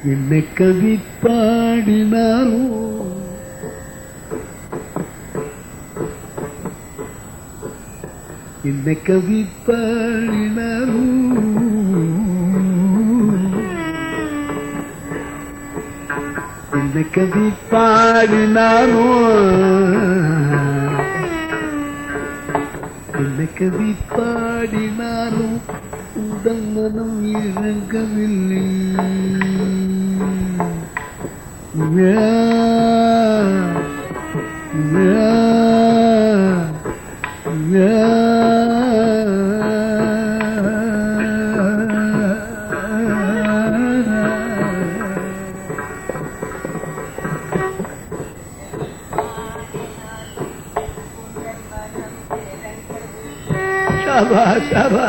என்ன கவி பாடினாலும் என்ன கவி பாடினாலும் என்ன கவி பாடினாலும் என்ன கவி பாடினாலும் உடல் மனம் இறங்கவில்லை சபா சபா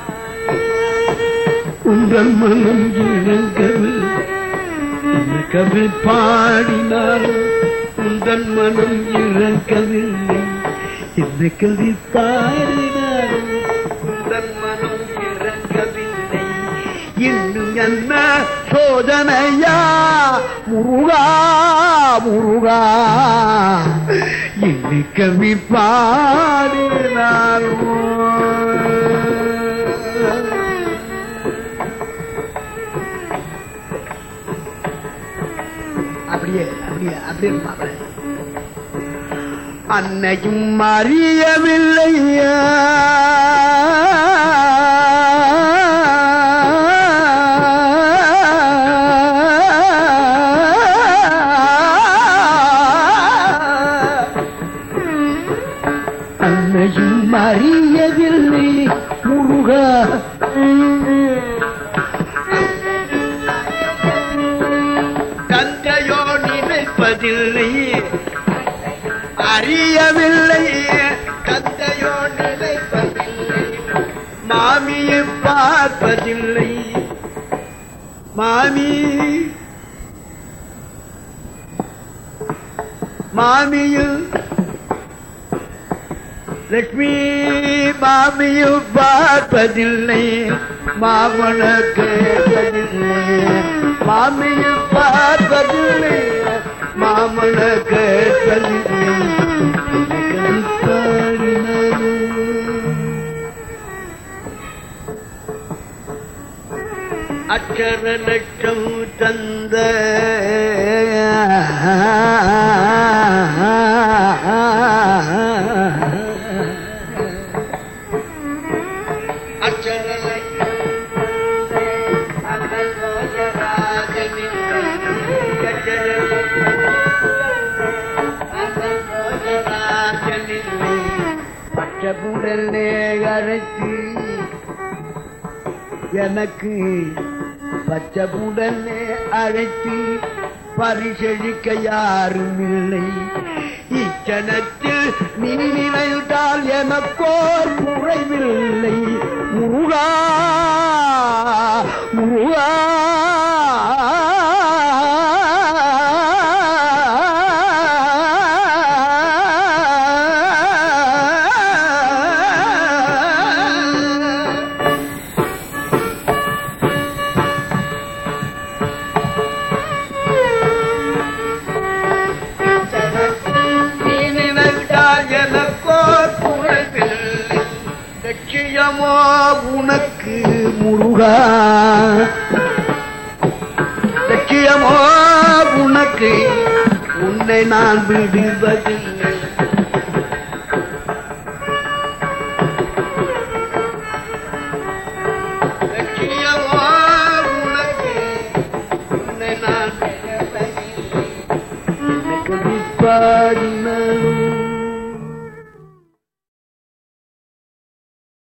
உங்கள் மனம் இறங்கவில்லை என்ன கவி பாடினாலும் உங்கள் மனம் இறக்கவில்லை என்ன கவி பாடினாலும் உங்கள் மனம் இறக்கவில்லை இன்னும் என்ன சோதனையா முருகா முருகா என்ன கவி பாடினாலும் அப்படியே அப்படியே அப்படியே இருப்பாங்க அன்னையும் அறியவில்லையா அன்னையும் அறியவில்லை முருகா தந்தையோ நினைப்பதில்லை அறியவில்லை தந்தையோ நினைப்பதில்லை மாமியை பார்ப்பதில்லை மாமி மாமியும் லட்சுமி மாமியும் பார்ப்பதில்லை மாமன கேட்பதில்லை மாமியும் பார்ப்பதில்லை மாமன கேட்பதில்லை அச்சர லட்சம் தந்த அச்சர பச்சபுடலே அரைத்து எனக்கு பச்சபுடலே அழைத்து பரிசெழிக்க யாரும் இல்லை இச்சனத்தில் நீ நினைத்தால் எனக்கோர் குறைவில்லை முருகா முருகா நீ நினைத்தால் எனக்கோர் குறைவில்லை லட்சியமோ உனக்கு முருகா லட்சியமோ உனக்கு உன்னை நான் விடுவதில்லை லட்சியமோ உனக்கு உன்னை நான் விடுவதில்லை எனக்கு விப்பாடினாலும்